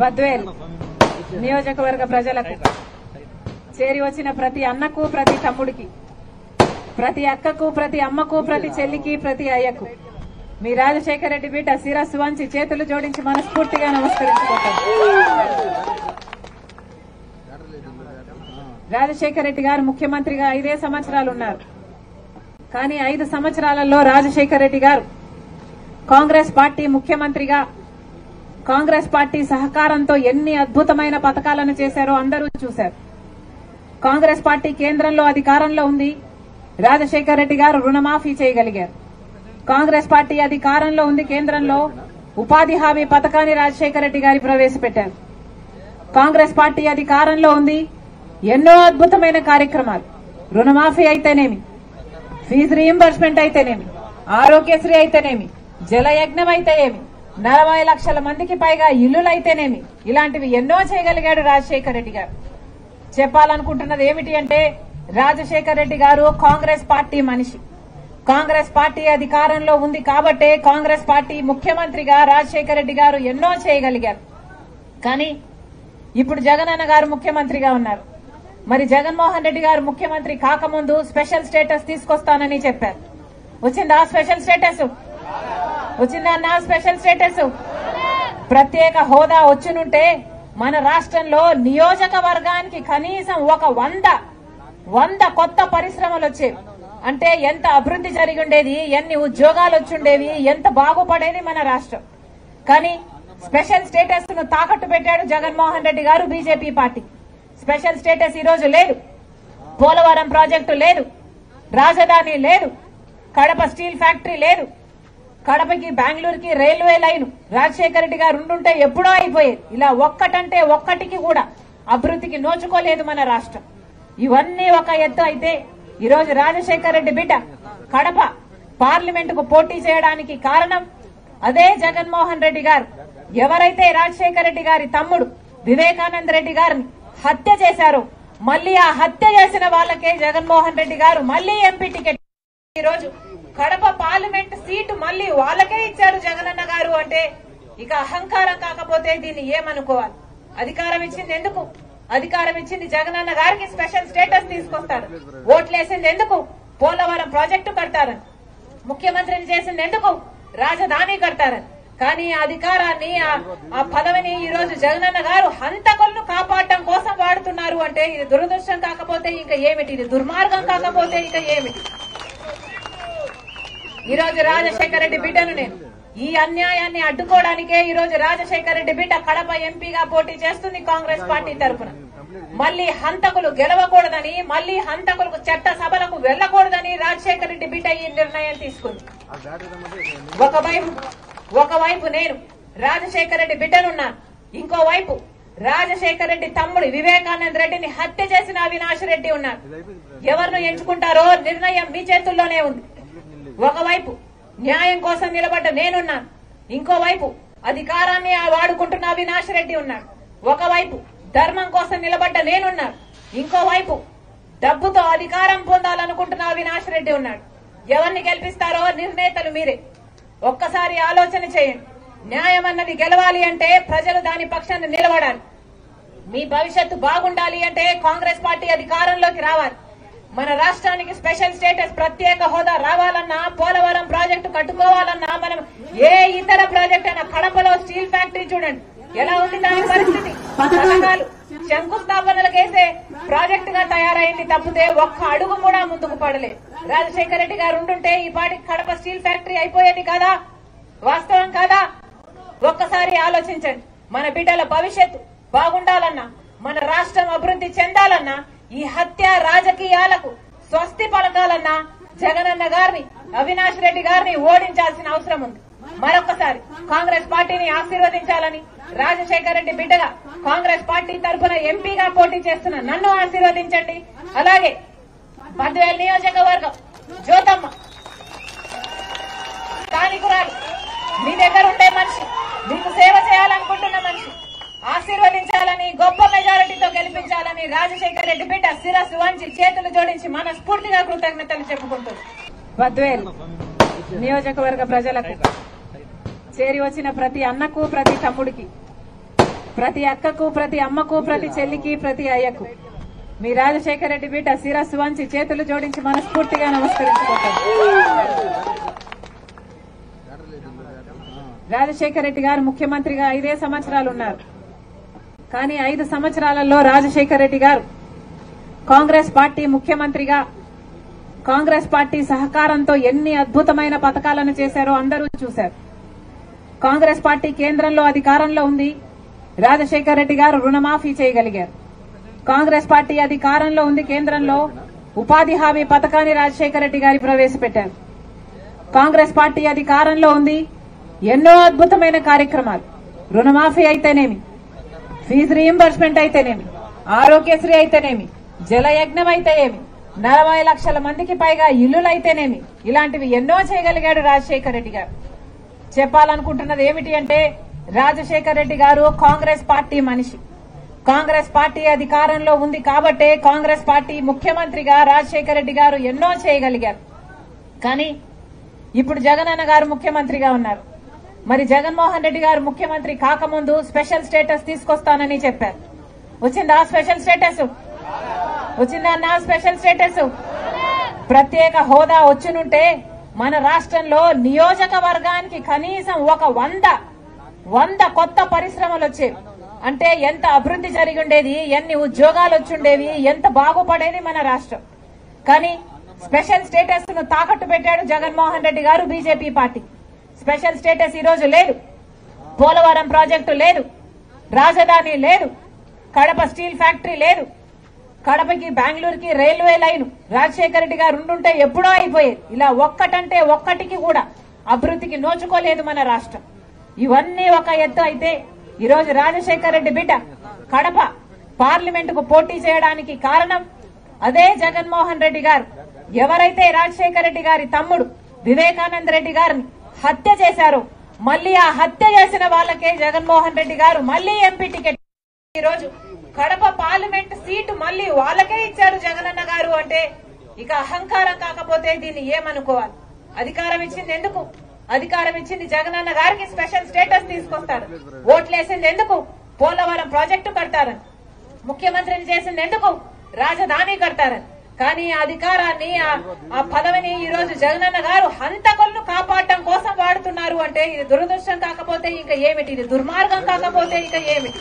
బద్వేల్ నియోజకవర్గ ప్రజలకు చేరి వచ్చిన ప్రతి అన్నకు ప్రతి తమ్ముడికి ప్రతి అక్కకు ప్రతి అమ్మకు ప్రతి చెల్లికి ప్రతి అయ్యకు మీ రాజశేఖర రెడ్డి బిడ్డ శిరస్సు వంచి చేతులు జోడించి మనస్ఫూర్తిగా నమస్కరించుకుంటాం రాజశేఖర రెడ్డి గారు ముఖ్యమంత్రిగా ఐదే సంవత్సరాలు ఉన్నారు కానీ ఐదు సంవత్సరాలలో రాజశేఖర రెడ్డి గారు కాంగ్రెస్ పార్టీ ముఖ్యమంత్రిగా కాంగ్రెస్ పార్టీ సహకారంతో ఎన్ని అద్భుతమైన పథకాలను చేశారో అందరూ చూశారు కాంగ్రెస్ పార్టీ కేంద్రంలో అధికారంలో ఉంది రాజశేఖర రెడ్డి గారు రుణమాఫీ చేయగలిగారు కాంగ్రెస్ పార్టీ అధికారంలో ఉంది కేంద్రంలో ఉపాధి హామీ పథకాన్ని రాజశేఖర రెడ్డి గారి ప్రవేశపెట్టారు కాంగ్రెస్ పార్టీ అధికారంలో ఉంది ఎన్నో అద్భుతమైన కార్యక్రమాలు రుణమాఫీ అయితేనేమి ఫీజు రీయింబర్స్మెంట్ అయితేనేమి ఆరోగ్యశ్రీ అయితేనేమి జలయజ్ఞం అయితేనేమి నలభై లక్షల మందికి పైగా ఇల్లులు అయితేనేమి ఇలాంటివి ఎన్నో చేయగలిగాడు రాజశేఖర రెడ్డి గారు చెప్పాలనుకుంటున్నది ఏమిటి అంటే రాజశేఖర రెడ్డి గారు కాంగ్రెస్ పార్టీ మనిషి కాంగ్రెస్ పార్టీ అధికారంలో ఉంది కాబట్టే కాంగ్రెస్ పార్టీ ముఖ్యమంత్రిగా రాజశేఖర రెడ్డి గారు ఎన్నో చేయగలిగారు కానీ ఇప్పుడు జగనన్న గారు ముఖ్యమంత్రిగా ఉన్నారు మరి జగన్మోహన్ రెడ్డి గారు ముఖ్యమంత్రి కాకముందు స్పెషల్ స్టేటస్ తీసుకొస్తానని చెప్పారు వచ్చిందా స్పెషల్ స్టేటస్ వచ్చిందా అన్న స్పెషల్ స్టేటస్ ప్రత్యేక హోదా వచ్చినుంటే మన రాష్ట్రంలో నియోజకవర్గానికి కనీసం ఒక వంద వంద కొత్త పరిశ్రమలు వచ్చేవి అంటే ఎంత అభివృద్ధి జరిగి ఉండేది ఎన్ని ఉద్యోగాలు వచ్చుండేవి ఎంత బాగుపడేది మన రాష్ట్రం కానీ స్పెషల్ స్టేటస్ ను తాకట్టు పెట్టాడు జగన్మోహన్ రెడ్డి గారు బీజేపీ పార్టీ స్పెషల్ స్టేటస్ ఈ రోజు లేదు పోలవరం ప్రాజెక్టు లేదు రాజధాని లేదు కడప స్టీల్ ఫ్యాక్టరీ లేదు కడపకి బెంగళూరుకి రైల్వే లైన్ రాజశేఖర రెడ్డి గారు ఉండుంటే ఎప్పుడో అయిపోయేది ఇలా ఒక్కటంటే ఒక్కటికి కూడా అభివృద్ధికి నోచుకోలేదు మన రాష్ట్రం ఇవన్నీ ఒక ఎత్తు అయితే ఈ రోజు రాజశేఖర రెడ్డి బిడ్డ కడప పార్లమెంట్ కు పోటీ చేయడానికి కారణం అదే జగన్మోహన్ రెడ్డి గారు ఎవరైతే రాజశేఖర రెడ్డి గారి తమ్ముడు వివేకానంద రెడ్డి గారిని హత్య చేశారో మళ్ళీ ఆ హత్య చేసిన వాళ్ళకే జగన్మోహన్ రెడ్డి గారు మళ్ళీ ఎంపీ టికెట్ ఈ రోజు కడప పార్లమెంట్ సీటు మళ్ళీ వాళ్ళకే ఇచ్చారు జగనన్న గారు అంటే ఇక అహంకారం కాకపోతే దీన్ని ఏమనుకోవాలి అధికారం ఇచ్చింది ఎందుకు అధికారం ఇచ్చింది జగనన్న గారికి స్పెషల్ స్టేటస్ తీసుకొస్తారు ఓట్లేసింది ఎందుకు పోలవరం ప్రాజెక్టు కడతారని ముఖ్యమంత్రిని చేసింది ఎందుకు రాజధాని కడతారని కానీ ఆ అధికారాన్ని ఆ- ఆ పదవిని ఈ రోజు జగనన్న గారు హంతకులను కాపాడటం కోసం వాడుతున్నారు అంటే ఇది దురదృష్టం కాకపోతే ఇంకా ఏమిటి ఇది దుర్మార్గం కాకపోతే ఇంకా ఏమిటి ఈ రోజు రాజశేఖర రెడ్డి బిడ్డను నేను ఈ అన్యాయాన్ని అడ్డుకోవడానికే ఈ రోజు రాజశేఖర రెడ్డి బిడ్డ కడప ఎంపీగా పోటీ చేస్తుంది కాంగ్రెస్ పార్టీ తరఫున మళ్ళీ హంతకులు గెలవకూడదని మళ్ళీ హంతకులకు చట్ట సభలకు వెళ్లకూడదని రాజశేఖర రెడ్డి బిడ్డ ఈ నిర్ణయం తీసుకుంది ఒకవైపు ఒకవైపు నేను రాజశేఖర రెడ్డి బిడ్డనున్నాను ఇంకోవైపు రాజశేఖర రెడ్డి తమ్ముడు వివేకానంద రెడ్డిని హత్య చేసిన అవినాష్ రెడ్డి ఉన్నారు ఎవరిని ఎంచుకుంటారో నిర్ణయం మీ చేతుల్లోనే ఉంది ఒకవైపు న్యాయం కోసం నిలబడ్డ నేనున్నాను ఇంకోవైపు అధికారాన్ని ఆ వాడుకుంటున్న అవినాష్ రెడ్డి ఉన్నాడు ఒకవైపు ధర్మం కోసం నిలబడ్డ నేనున్నాను ఇంకోవైపు డబ్బుతో అధికారం పొందాలనుకుంటున్న అవినాష్ రెడ్డి ఉన్నాడు ఎవరిని గెలిపిస్తారో నిర్ణేతలు మీరే ఒక్కసారి ఆలోచన చేయండి న్యాయం అన్నది గెలవాలి అంటే ప్రజలు దాని పక్షాన్ని నిలబడాలి మీ భవిష్యత్తు బాగుండాలి అంటే కాంగ్రెస్ పార్టీ అధికారంలోకి రావాలి మన రాష్ట్రానికి స్పెషల్ స్టేటస్ ప్రత్యేక హోదా రావాలన్నా పోలవరం ప్రాజెక్టు కట్టుకోవాలన్నా మనం ఏ ఇతర ప్రాజెక్ట్ అయినా కడపలో స్టీల్ ఫ్యాక్టరీ చూడండి ఎలా ఉంది దాని పరిస్థితి పథకాలు శంకుస్థాపనలకేసే ప్రాజెక్ట్ గా తయారైంది తప్పితే ఒక్క అడుగు కూడా ముందుకు పడలేదు రాజశేఖర రెడ్డి గారు ఉండుంటే ఈ పాటి కడప స్టీల్ ఫ్యాక్టరీ అయిపోయేది కదా వాస్తవం కాదా ఒక్కసారి ఆలోచించండి మన బిడ్డల భవిష్యత్తు బాగుండాలన్నా మన రాష్ట్రం అభివృద్ధి చెందాలన్నా ఈ హత్య రాజకీయాలకు స్వస్తి పలకాలన్నా జగనన్న గారిని అవినాష్ రెడ్డి గారిని ఓడించాల్సిన అవసరం ఉంది మరొకసారి కాంగ్రెస్ పార్టీని ఆశీర్వదించాలని రాజశేఖర రెడ్డి బిడ్డగా కాంగ్రెస్ పార్టీ తరఫున ఎంపీగా పోటీ చేస్తున్న నన్ను ఆశీర్వదించండి అలాగే బద్వేల్ నియోజకవర్గం జ్యోతమ్మ స్థానికురాలు మీ దగ్గర ఉండే మనిషి మీకు సేవ చేయాలనుకుంటున్న మనిషి ఆశీర్వదించాలని గొప్ప మెజారిటీతో గెలిపించాలని రాజశేఖర రెడ్డి బిడ్డ శిరస్సు వంచి చేతులు జోడించి మనస్ఫూర్తిగా కృతజ్ఞతలు చెప్పుకుంటుంది బద్వేల్ నియోజకవర్గ ప్రజలకు చేరి వచ్చిన ప్రతి అన్నకు ప్రతి తమ్ముడికి ప్రతి అక్కకు ప్రతి అమ్మకు ప్రతి చెల్లికి ప్రతి అయ్యకు మీ రాజశేఖర రెడ్డి బిడ్డ శిరస్సు వంచి చేతులు జోడించి మనస్ఫూర్తిగా నమస్కరించుకుంటాం రాజశేఖర రెడ్డి గారు ముఖ్యమంత్రిగా ఐదే సంవత్సరాలు ఉన్నారు కానీ ఐదు సంవత్సరాలలో రాజశేఖర రెడ్డి గారు కాంగ్రెస్ పార్టీ ముఖ్యమంత్రిగా కాంగ్రెస్ పార్టీ సహకారంతో ఎన్ని అద్భుతమైన పథకాలను చేశారో అందరూ చూశారు కాంగ్రెస్ పార్టీ కేంద్రంలో అధికారంలో ఉంది రాజశేఖర రెడ్డి గారు రుణమాఫీ చేయగలిగారు కాంగ్రెస్ పార్టీ అధికారంలో ఉంది కేంద్రంలో ఉపాధి హామీ పథకాన్ని రాజశేఖర రెడ్డి గారి ప్రవేశపెట్టారు కాంగ్రెస్ పార్టీ అధికారంలో ఉంది ఎన్నో అద్భుతమైన కార్యక్రమాలు రుణమాఫీ అయితేనేమి ఫీజు రీయింబర్స్మెంట్ అయితేనేమి ఆరోగ్యశ్రీ అయితేనేమి జలయజ్ఞం అయితేనేమి నలభై లక్షల మందికి పైగా ఇల్లులు అయితేనేమి ఇలాంటివి ఎన్నో చేయగలిగాడు రాజశేఖర రెడ్డి గారు చెప్పాలనుకుంటున్నది ఏమిటి అంటే రాజశేఖర రెడ్డి గారు కాంగ్రెస్ పార్టీ మనిషి కాంగ్రెస్ పార్టీ అధికారంలో ఉంది కాబట్టే కాంగ్రెస్ పార్టీ ముఖ్యమంత్రిగా రాజశేఖర రెడ్డి గారు ఎన్నో చేయగలిగారు కానీ ఇప్పుడు జగనన్న గారు ముఖ్యమంత్రిగా ఉన్నారు మరి జగన్మోహన్ రెడ్డి గారు ముఖ్యమంత్రి కాకముందు స్పెషల్ స్టేటస్ తీసుకొస్తానని చెప్పారు వచ్చిందా స్పెషల్ స్టేటస్ వచ్చిందా అన్న స్పెషల్ స్టేటస్ ప్రత్యేక హోదా వచ్చినుంటే మన రాష్ట్రంలో నియోజకవర్గానికి కనీసం ఒక వంద వంద కొత్త పరిశ్రమలు వచ్చేవి అంటే ఎంత అభివృద్ధి జరిగి ఉండేది ఎన్ని ఉద్యోగాలు వచ్చుండేవి ఎంత బాగుపడేది మన రాష్ట్రం కానీ స్పెషల్ స్టేటస్ ను తాకట్టు పెట్టాడు జగన్మోహన్ రెడ్డి గారు బీజేపీ పార్టీ స్పెషల్ స్టేటస్ ఈ రోజు లేదు పోలవరం ప్రాజెక్టు లేదు రాజధాని లేదు కడప స్టీల్ ఫ్యాక్టరీ లేదు కడపకి బెంగళూరుకి రైల్వే లైన్ రాజశేఖర రెడ్డి గారు ఉండుంటే ఎప్పుడో అయిపోయేది ఇలా ఒక్కటంటే ఒక్కటికి కూడా అభివృద్ధికి నోచుకోలేదు మన రాష్ట్రం ఇవన్నీ ఒక ఎత్తు అయితే ఈ రోజు రాజశేఖర రెడ్డి బిడ్డ కడప పార్లమెంట్ కు పోటీ చేయడానికి కారణం అదే జగన్మోహన్ రెడ్డి గారు ఎవరైతే రాజశేఖర రెడ్డి గారి తమ్ముడు వివేకానంద రెడ్డి గారిని హత్య చేశారో మళ్ళీ ఆ హత్య చేసిన వాళ్ళకే జగన్మోహన్ రెడ్డి గారు మళ్ళీ ఎంపీ టికెట్ ఈ రోజు కడప పార్లమెంట్ సీటు మళ్ళీ వాళ్ళకే ఇచ్చారు జగనన్న గారు అంటే ఇక అహంకారం కాకపోతే దీన్ని ఏమనుకోవాలి అధికారం ఇచ్చింది ఎందుకు అధికారం ఇచ్చింది జగనన్న గారికి స్పెషల్ స్టేటస్ తీసుకొస్తారు ఓట్లేసింది ఎందుకు పోలవరం ప్రాజెక్టు కడతారని ముఖ్యమంత్రిని చేసింది ఎందుకు రాజధాని కడతారని కానీ ఆ అధికారాన్ని ఆ- ఆ పదవిని ఈ రోజు జగనన్న గారు హంతకులను కాపాడటం కోసం వాడుతున్నారు అంటే ఇది దురదృష్టం కాకపోతే ఇంకా ఏమిటి ఇది దుర్మార్గం కాకపోతే ఇంకా ఏమిటి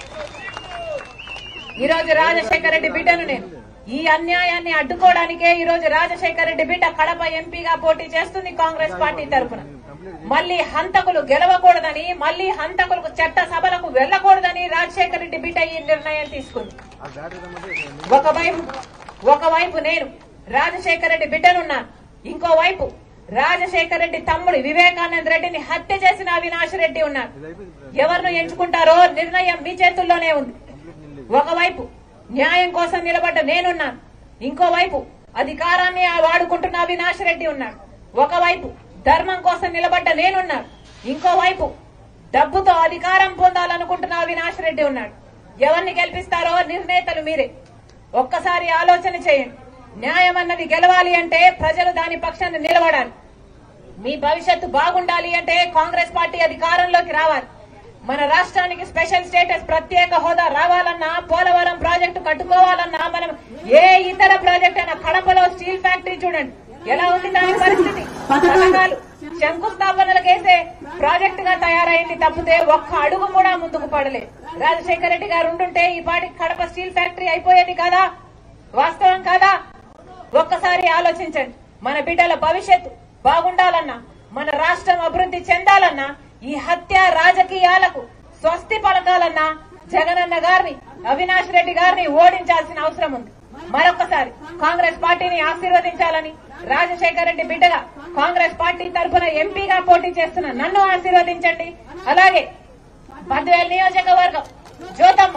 ఈ రోజు రాజశేఖర రెడ్డి బిడ్డను నేను ఈ అన్యాయాన్ని అడ్డుకోవడానికే ఈ రోజు రాజశేఖర రెడ్డి బిడ్డ కడప ఎంపీగా పోటీ చేస్తుంది కాంగ్రెస్ పార్టీ తరఫున మళ్ళీ హంతకులు గెలవకూడదని మళ్ళీ హంతకులకు చట్ట సభలకు వెళ్లకూడదని రాజశేఖర రెడ్డి బిడ్డ ఈ నిర్ణయం తీసుకుంది ఒకవైపు ఒకవైపు నేను రాజశేఖర రెడ్డి బిడ్డనున్నాను ఇంకోవైపు రాజశేఖర రెడ్డి తమ్ముడు వివేకానంద రెడ్డిని హత్య చేసిన అవినాష్ రెడ్డి ఉన్నారు ఎవరిని ఎంచుకుంటారో నిర్ణయం మీ చేతుల్లోనే ఉంది ఒకవైపు న్యాయం కోసం నిలబడ్డ నేనున్నాను ఇంకోవైపు అధికారాన్ని ఆ వాడుకుంటున్న అవినాష్ రెడ్డి ఉన్నాడు ఒకవైపు ధర్మం కోసం నిలబడ్డ నేనున్నాను ఇంకోవైపు డబ్బుతో అధికారం పొందాలనుకుంటున్న అవినాష్ రెడ్డి ఉన్నాడు ఎవరిని గెలిపిస్తారో నిర్ణేతలు మీరే ఒక్కసారి ఆలోచన చేయండి న్యాయం అన్నది గెలవాలి అంటే ప్రజలు దాని పక్షాన్ని నిలబడాలి మీ భవిష్యత్తు బాగుండాలి అంటే కాంగ్రెస్ పార్టీ అధికారంలోకి రావాలి మన రాష్ట్రానికి స్పెషల్ స్టేటస్ ప్రత్యేక హోదా రావాలన్నా పోలవరం ప్రాజెక్టు కట్టుకోవాలన్నా మనం ఏ ఇతర ప్రాజెక్ట్ అయినా కడపలో స్టీల్ ఫ్యాక్టరీ చూడండి ఎలా ఉంది దాని పరిస్థితి పథకాలు శంకుస్థాపనలకేసే ప్రాజెక్ట్ గా తయారైంది తప్పితే ఒక్క అడుగు కూడా ముందుకు పడలేదు రాజశేఖర రెడ్డి గారు ఉండుంటే ఈ పాటికి కడప స్టీల్ ఫ్యాక్టరీ అయిపోయేది కదా వాస్తవం కాదా ఒక్కసారి ఆలోచించండి మన బిడ్డల భవిష్యత్తు బాగుండాలన్నా మన రాష్ట్రం అభివృద్ధి చెందాలన్నా ఈ హత్య రాజకీయాలకు స్వస్తి పలకాలన్నా జగనన్న గారిని అవినాష్ రెడ్డి గారిని ఓడించాల్సిన అవసరం ఉంది మరొకసారి కాంగ్రెస్ పార్టీని ఆశీర్వదించాలని రాజశేఖర రెడ్డి బిడ్డగా కాంగ్రెస్ పార్టీ తరఫున ఎంపీగా పోటీ చేస్తున్న నన్ను ఆశీర్వదించండి అలాగే బద్వేల్ నియోజకవర్గం జ్యోతమ్మ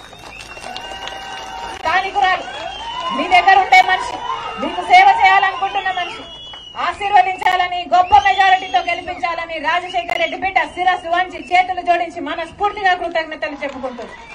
స్థానికురాలు మీ దగ్గర ఉండే మనిషి మీకు సేవ చేయాలనుకుంటున్న మనిషి ఆశీర్వదించాలని గొప్ప మెజారిటీతో గెలిపించాలని రాజశేఖర రెడ్డి బిడ్డ శిరస్సు వంచి చేతులు జోడించి మనస్ఫూర్తిగా కృతజ్ఞతలు చెప్పుకుంటుంది